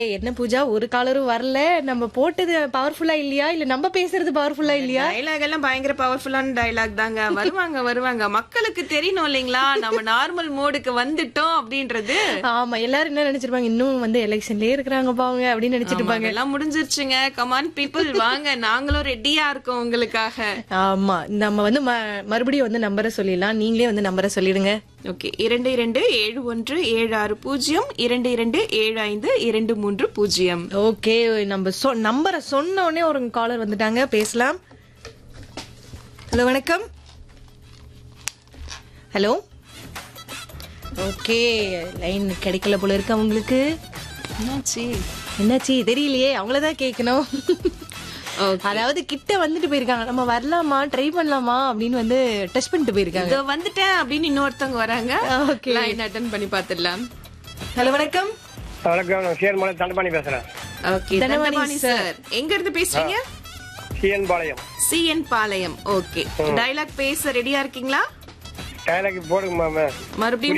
ஏய், என்ன பூஜா ஒரு காலரும் வரல நம்ம போட்டது பவர்ஃபுல்லா இல்லையா இல்ல நம்ம பேசுறது பவர்ஃபுல்லா இல்லையா டைலாக் எல்லாம் பயங்கர பவர்ஃபுல்லான டைலாக் தாங்க வருவாங்க வருவாங்க மக்களுக்கு தெரியணும் இல்லைங்களா நம்ம நார்மல் மோடுக்கு வந்துட்டோம் அப்படின்றது ஆமா எல்லாரும் என்ன நினைச்சிருப்பாங்க இன்னும் வந்து எலெக்ஷன்லயே இருக்கிறாங்க பாவங்க அப்படின்னு நினைச்சிட்டு இருப்பாங்க எல்லாம் முடிஞ்சிருச்சுங்க கமான் பீப்புள் வாங்க நாங்களும் ரெடியா இருக்கோம் உங்களுக்காக ஆமா நம்ம வந்து ம- மறுபடியும் வந்து நம்பரை சொல்லிடலாம் நீங்களே வந்து நம்பரை சொல்லிடுங்க ஓகே இரண்டு இரண்டு ஏழு ஒன்று ஏழு ஆறு பூஜ்ஜியம் இரண்டு இரண்டு ஏழு ஐந்து இரண்டு மூன்று பூஜ்ஜியம் ஓகே நம்ம சொ நம்பரை சொன்ன உடனே ஒரு காலர் வந்துட்டாங்க பேசலாம் ஹலோ வணக்கம் ஹலோ ஓகே லைன் கிடைக்கல போல இருக்கு அவங்களுக்கு என்னாச்சு என்னாச்சு தெரியலையே அவங்களதான் கேட்கணும் அதாவது கிட்ட வந்துட்டு போயிருக்காங்க நம்ம வரலாமா ட்ரை பண்ணலாமா அப்படின்னு வந்து டெஸ்ட் பண்ணிட்டு போயிருக்காங்க இதோ வந்துட்டேன் அப்படின்னு இன்னொருத்தவங்க வராங்க Okay. லைன் அட்டன் பண்ணி பாத்துடலாம் ஹலோ வணக்கம் வணக்கம் நான் சிஎன் பாளையம் தண்டபாணி பேசுறேன் ஓகே தண்டபாணி தண்டபாணி சார் எங்க இருந்து பேசுறீங்க C N Palayam C N Palayam okay dialogue பேச ரெடியா இருக்கீங்களா டைலாக் போடுங்க மேம் மறுபடியும்